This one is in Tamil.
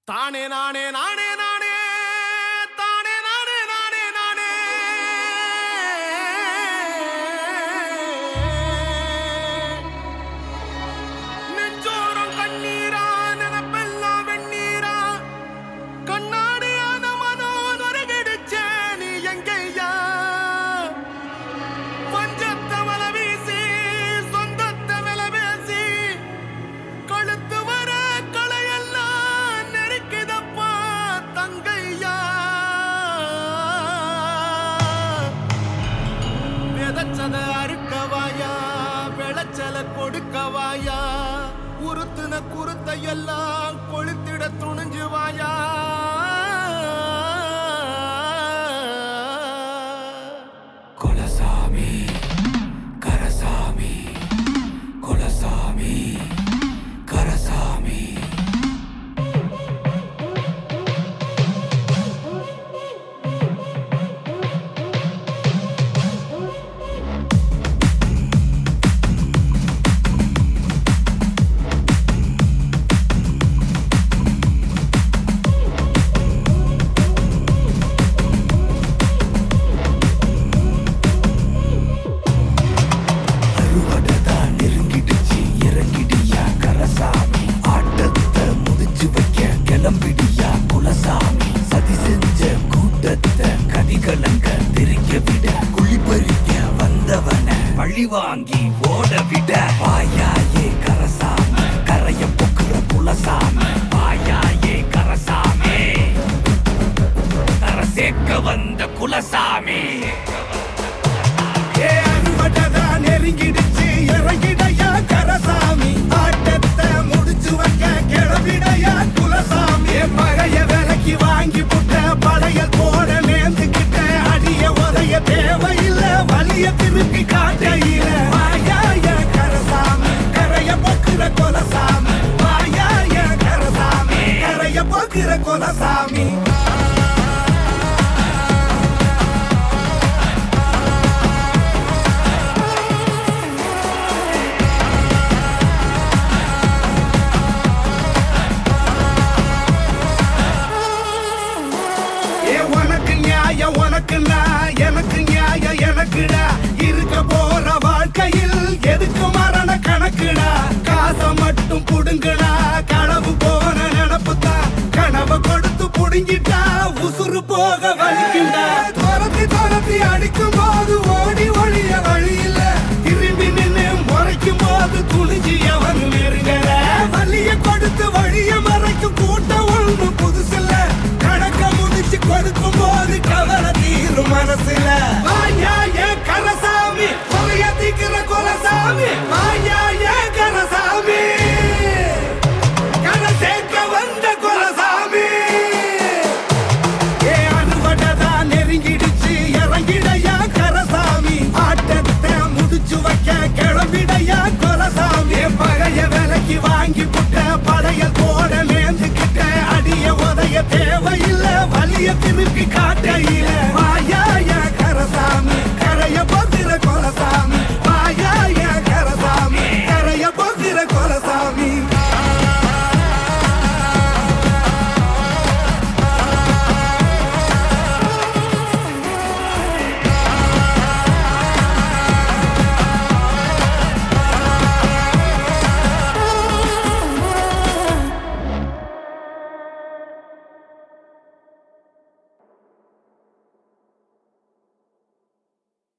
தானே நானே நானே நானே தானே நானே நானே நானே நெஞ்சோரம் கண்ணீரா நினப்பெல்லாம் வெண்ணீரா கண்ணாடியான மனோ நொறுகிடுச்சே நீ எங்கய்யா பஞ்சத்தை வலை வீசி சொந்தத்தை விலை பேசி கழுத்து வர களையெல்லாம் நெருக்குதப்பா தங்கையா விதைச்சத அறுக்கவாயா விளைச்சல கொடுக்கவாயா உருத்துன குருத்தை எல்லாம் கொளுத்திட துணிஞ்சுவாயா குலசாமி கரசாமி குலசாமி கரசாமி அறுவடைதான் நெருங்கிடுச்சு இறங்கிடியா கரசாமி ஆட்டத்தை முதிச்சு வைக்க கிளம்பிடியா குலசாமி சதி செஞ்ச கூட்டத்தை கதிகலங்க திரிக்க விட குழி பறிக்க வந்தவன பழி வாங்கி ஓட விட வாயாயே கரசாமி கரைய பொக்குற குலசாமி வாயாயே கரசாமி கர சேர்க்க வந்த குலசாமி ஏ அறுவடைதான் நெருங்கிடுச்சு இறங்கிடையா கரசாமி ஆட்டத்தை முடிச்சு வைக்க கிளம்பிடையா குலசாமி என் பழைய விலைக்கு வாங்கி புட்ட படையல் போட நேர்ந்துக்கிட்ட அடிய உதைய தேவையில்லை வலிய திருப்பி காட்டையில வாயாய கரசாமி கரைய போக்குற கொலசாமி வாயாய கரசாமி கரைய போக்குற கொலசாமி ஏ உனக்கு நியாயம் உனக்கு நான் எனக்கு நியாயம் எனக்குடா இருக்க போற வாழ்க்கையில் எதுக்கு மரண கணக்குடா காசை மட்டும் புடுங்குடா களவு போன நினப்பு தான் கனவை கொடுத்து புடுங்கிட்டா உசுறு போக வலிக்குண்டா துரத்தி துரத்தி அடிக்கும் போது ஓடி ஒழிய வழி இல்ல திரும்பி நின்னு முறைக்கும் போது துணிஞ்சு எவன் நெருங்கல வலிய கொடுத்து வழிய மறைக்கும் கூட்டம் ஒண்ணு புதுசில்ல கணக்க முடிச்சு கொடுக்கும் போது கவலை தீரும் மனசுல வாயா ஏன் கரசாமி கொலைய தீக்கிற கொலசாமி வாயா ஏன் கரசாமி கரை சேர்க்க வந்த கொலசாமி ஏ அறுவடைதான் நெருங்கிடுச்சு இறங்கிடையா கரசாமி ஆட்டத்தை முடிச்சு வைக்க கிளம்பிடையா கொலசாமி என் பழைய விலைக்கு வாங்கி புட்ட படையல் போட நேர்ந்துக்கிட்ட அடிய உதைய தேவையில்லை வலிய திருப்பி காட்டையில வாயாய கரசாமி கரைய பார்த்து